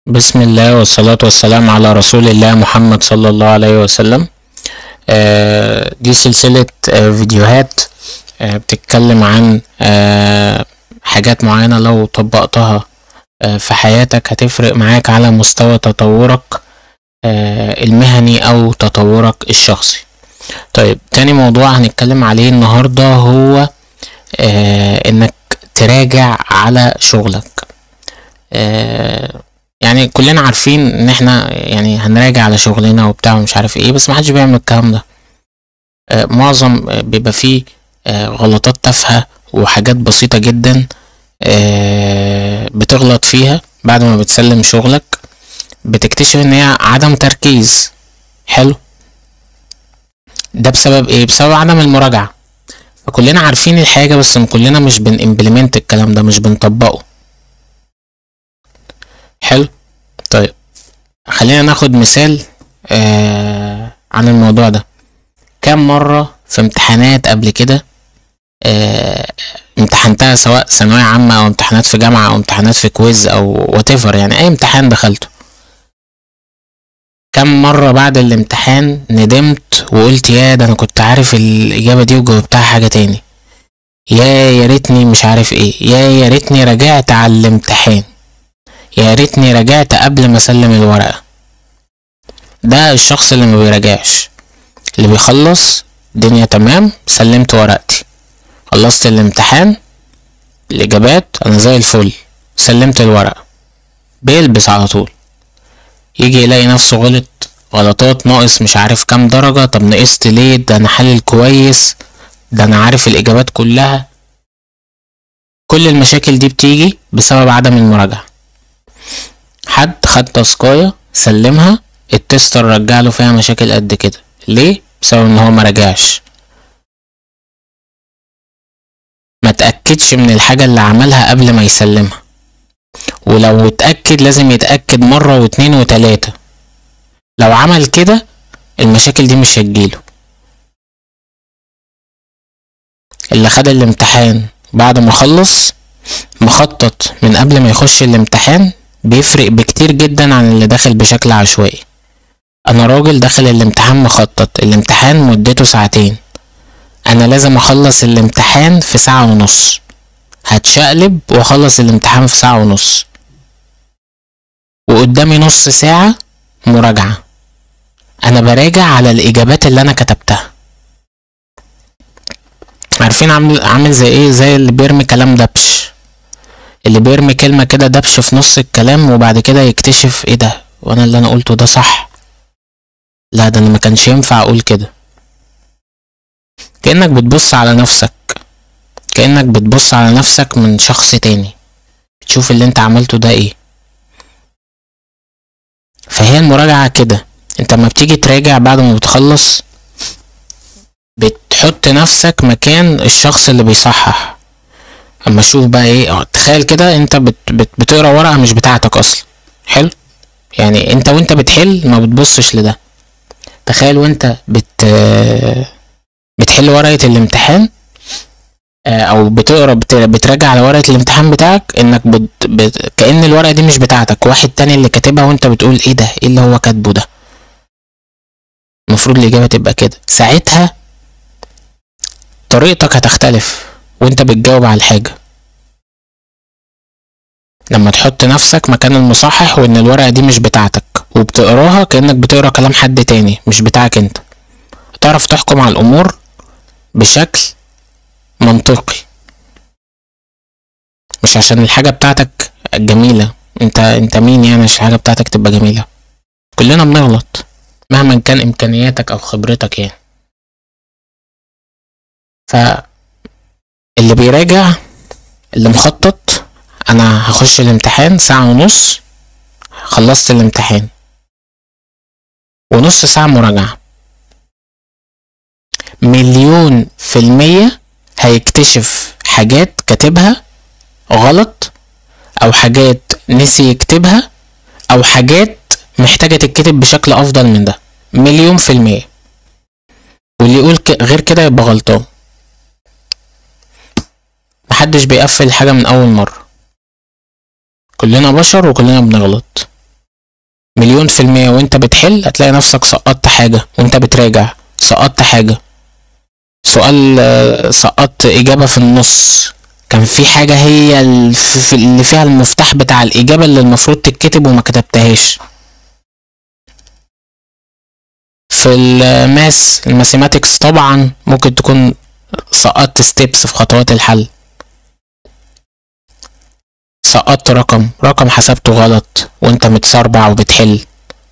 بسم الله والصلاة والسلام على رسول الله محمد صلى الله عليه وسلم آه، دي سلسلة آه، فيديوهات آه، بتتكلم عن آه، حاجات معينة لو طبقتها آه، في حياتك هتفرق معاك على مستوى تطورك آه، المهني أو تطورك الشخصي طيب تاني موضوع هنتكلم عليه النهاردة هو آه، إنك تراجع على شغلك آه، يعني كلنا عارفين ان احنا يعني هنراجع على شغلنا وبتاع ومش عارف ايه بس محدش بيعمل الكلام ده آه، معظم آه، بيبقى فيه آه، غلطات تافهة وحاجات بسيطة جدا آه، بتغلط فيها بعد ما بتسلم شغلك بتكتشف ان هي عدم تركيز حلو ده بسبب ايه بسبب عدم المراجعة فكلنا عارفين الحاجة بس كلنا مش بنimplement الكلام ده مش بنطبقه حلو طيب خلينا ناخد مثال آه عن الموضوع ده كم مرة في امتحانات قبل كده آه امتحنتها سواء ثانوية عامة أو امتحانات في جامعة أو امتحانات في كويز أو whatever يعني أي امتحان دخلته كم مرة بعد الامتحان ندمت وقلت يا ده أنا كنت عارف الإجابة دي وجاوبتها حاجة تاني يا يا ريتني مش عارف ايه يا يا ريتني رجعت على الامتحان يا ريتني رجعت قبل ما اسلم الورقة ده الشخص اللي ما بيراجعش اللي بيخلص الدنيا تمام سلمت ورقتي خلصت الامتحان الاجابات انا زي الفل سلمت الورقة بيلبس على طول يجي يلاقي نفسه غلط غلطات ناقص مش عارف كام درجة طب نقصت ليه ده انا حلل كويس ده انا عارف الاجابات كلها كل المشاكل دي بتيجي بسبب عدم المراجعة حد خد تاسكاية سلمها التستر رجعله فيها مشاكل قد كده ليه بسبب ان هو مراجعش ما تأكدش من الحاجة اللي عملها قبل ما يسلمها ولو اتأكد لازم يتأكد مرة واتنين وتلاتة لو عمل كده المشاكل دي مش هتجيله اللي خد الامتحان بعد ما خلص مخطط من قبل ما يخش الامتحان بيفرق بكتير جدا عن اللي داخل بشكل عشوائي انا راجل داخل الامتحان مخطط الامتحان مدته ساعتين انا لازم اخلص الامتحان في ساعة ونص هتشقلب واخلص الامتحان في ساعة ونص وقدامي نص ساعة مراجعة انا براجع على الاجابات اللي انا كتبتها عارفين عامل عامل زي ايه زي اللي بيرمي كلام دبش اللي بيرمي كلمة كده دبش في نص الكلام وبعد كده يكتشف ايه ده وانا اللي انا قلته ده صح لا ده انا ما كانش ينفع اقول كده كأنك بتبص على نفسك كأنك بتبص على نفسك من شخص تاني تشوف اللي انت عملته ده ايه فهي المراجعة كده انت لما بتيجي تراجع بعد ما بتخلص بتحط نفسك مكان الشخص اللي بيصحح اما اشوف بقى ايه اه تخيل كده انت بت بت بتقرا ورقه مش بتاعتك اصلا حلو يعني انت وانت بتحل ما بتبصش لده تخيل وانت بت بتحل ورقه الامتحان آه، او بتقرا بت... بتراجع على ورقه الامتحان بتاعك انك بت... بت... كأن الورقه دي مش بتاعتك واحد تاني اللي كاتبها وانت بتقول ايه ده ايه اللي هو كاتبه ده المفروض الاجابه تبقى كده ساعتها طريقتك هتختلف وانت بتجاوب على الحاجة لما تحط نفسك مكان المصحح وان الورقة دي مش بتاعتك وبتقراها كأنك بتقرا كلام حد تاني مش بتاعك انت تعرف تحكم على الامور بشكل منطقي مش عشان الحاجة بتاعتك جميلة انت انت مين يعني عشان الحاجة بتاعتك تبقى جميلة كلنا بنغلط مهما كان امكانياتك او خبرتك يعني ف اللي بيراجع اللي مخطط انا هخش الامتحان ساعة ونص خلصت الامتحان ونص ساعة مراجعة مليون في المية هيكتشف حاجات كاتبها غلط او حاجات نسي يكتبها او حاجات محتاجة تتكتب بشكل افضل من ده مليون في المية واللي يقول ك- غير كده يبقى غلطان محدش بيقفل حاجة من أول مرة كلنا بشر وكلنا بنغلط مليون في المية وانت بتحل هتلاقي نفسك سقطت حاجة وانت بتراجع سقطت حاجة سؤال آه، سقطت إجابة في النص كان في حاجة هي ال- في- في- اللي فيها المفتاح بتاع الإجابة اللي المفروض تتكتب وما كتبتهاش في الماس الماثيماتكس طبعا ممكن تكون سقطت ستيبس في خطوات الحل سقطت رقم رقم حسبته غلط وانت متسربع وبتحل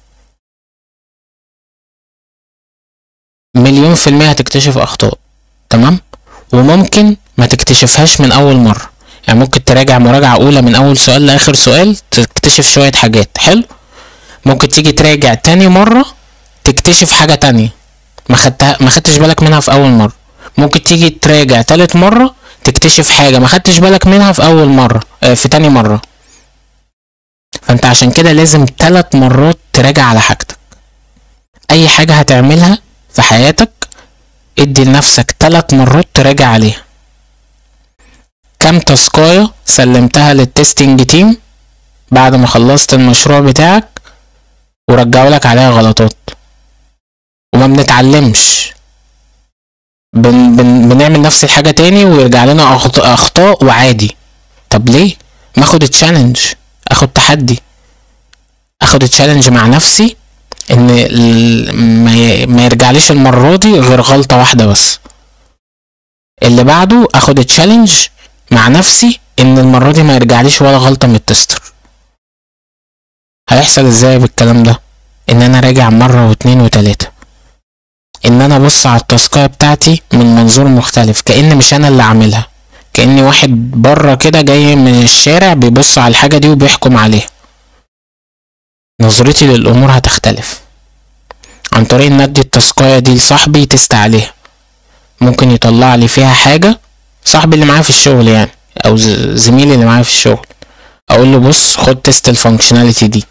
مليون في المية هتكتشف أخطاء تمام وممكن ما تكتشفهاش من أول مرة يعني ممكن تراجع مراجعة أولى من أول سؤال لآخر سؤال تكتشف شوية حاجات حلو ممكن تيجي تراجع تاني مرة تكتشف حاجة تانية ما خدتها ما خدتش بالك منها في أول مرة ممكن تيجي تراجع تالت مرة تكتشف حاجة ما خدتش بالك منها في أول مرة آه في تاني مرة فأنت عشان كده لازم تلات مرات تراجع على حاجتك أي حاجة هتعملها في حياتك ادي لنفسك تلات مرات تراجع عليها كام تاسكاية سلمتها للتستنج تيم بعد ما خلصت المشروع بتاعك ورجعوا لك عليها غلطات وما بنتعلمش بن بن بنعمل نفس الحاجة تاني ويرجع لنا أخط- أخطاء وعادي طب ليه؟ ما اخد تشالنج اخد تحدي اخد تشالنج مع نفسي ان ال- ما ي- ما يرجعليش المرة دي غير غلطة واحدة بس اللي بعده اخد تشالنج مع نفسي ان المرة دي ما يرجعليش ولا غلطة من التستر هيحصل ازاي بالكلام ده ان انا راجع مرة واتنين وتلاتة ان انا ابص على التاسكاية بتاعتي من منظور مختلف كأن مش انا اللي عاملها كأني واحد بره كده جاي من الشارع بيبص على الحاجة دي وبيحكم عليها نظرتي للأمور هتختلف عن طريق ان ادي التاسكاية دي لصاحبي يتست عليها ممكن يطلع لي فيها حاجة صاحبي اللي معايا في الشغل يعني او ز- زميلي اللي معايا في الشغل اقول له بص خد تيست الفانكشناليتي دي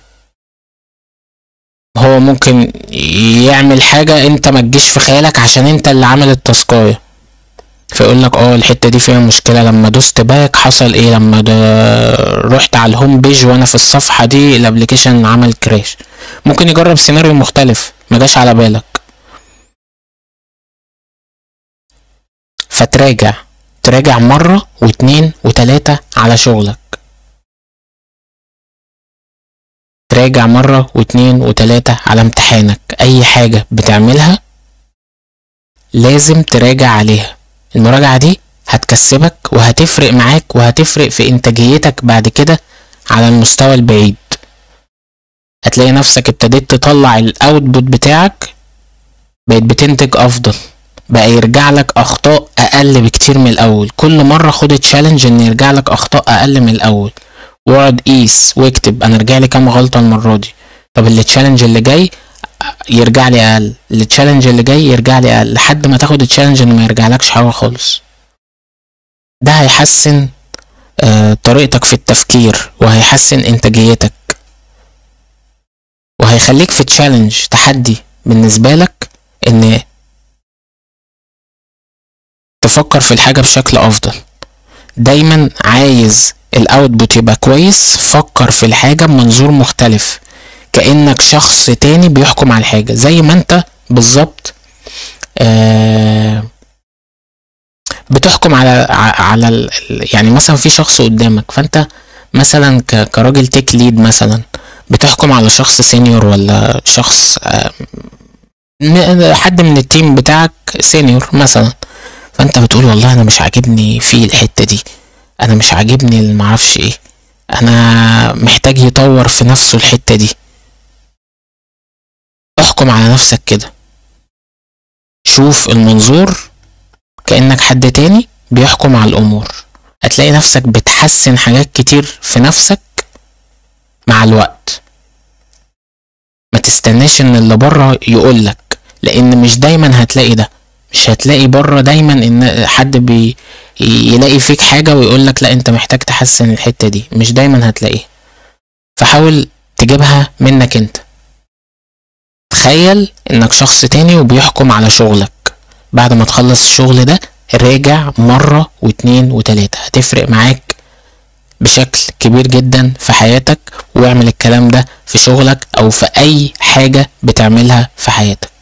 هو ممكن يعمل حاجة انت ما تجيش في خيالك عشان انت اللي عامل التاسكاية فيقول لك اه الحتة دي فيها مشكلة لما دوست باك حصل ايه لما ده رحت على الهوم بيج وانا في الصفحة دي الابليكيشن عمل كراش ممكن يجرب سيناريو مختلف ما جاش على بالك فتراجع تراجع مرة واتنين وتلاتة على شغلك تراجع مرة واتنين وتلاتة على امتحانك أي حاجة بتعملها لازم تراجع عليها المراجعة دي هتكسبك وهتفرق معاك وهتفرق في إنتاجيتك بعد كده على المستوى البعيد هتلاقي نفسك ابتديت تطلع الاوتبوت بتاعك بقيت بتنتج افضل بقى يرجع لك اخطاء اقل بكتير من الاول كل مره خد تشالنج ان يرجع لك اخطاء اقل من الاول واقعد قيس واكتب انا رجع لي كام غلطه المره دي طب التشالنج اللي جاي يرجع لي اقل التشالنج اللي جاي يرجع لي اقل لحد ما تاخد التشالنج ان ما يرجعلكش حاجه خالص ده هيحسن آه، طريقتك في التفكير وهيحسن انتاجيتك وهيخليك في تشالنج تحدي بالنسبه لك ان تفكر في الحاجه بشكل افضل دايما عايز الاوتبوت يبقى كويس فكر في الحاجه بمنظور مختلف كانك شخص تاني بيحكم على الحاجه زي ما انت بالظبط آه بتحكم على ع- على ال- ال- يعني مثلا في شخص قدامك فانت مثلا ك- كراجل تيك ليد مثلا بتحكم على شخص سينيور ولا شخص آه، م- حد من التيم بتاعك سينيور مثلا فانت بتقول والله انا مش عاجبني في الحتة دي انا مش عاجبني اللي معرفش ايه انا محتاج يطور في نفسه الحتة دي احكم على نفسك كده شوف المنظور كأنك حد تاني بيحكم على الأمور هتلاقي نفسك بتحسن حاجات كتير في نفسك مع الوقت ما تستناش ان اللي بره يقولك لان مش دايما هتلاقي ده مش هتلاقي بره دايما ان حد بي يلاقي فيك حاجة ويقولك لا انت محتاج تحسن الحتة دي مش دايما هتلاقيها فحاول تجيبها منك انت تخيل انك شخص تاني وبيحكم على شغلك بعد ما تخلص الشغل ده راجع مرة واتنين وتلاتة هتفرق معاك بشكل كبير جدا في حياتك واعمل الكلام ده في شغلك او في اي حاجة بتعملها في حياتك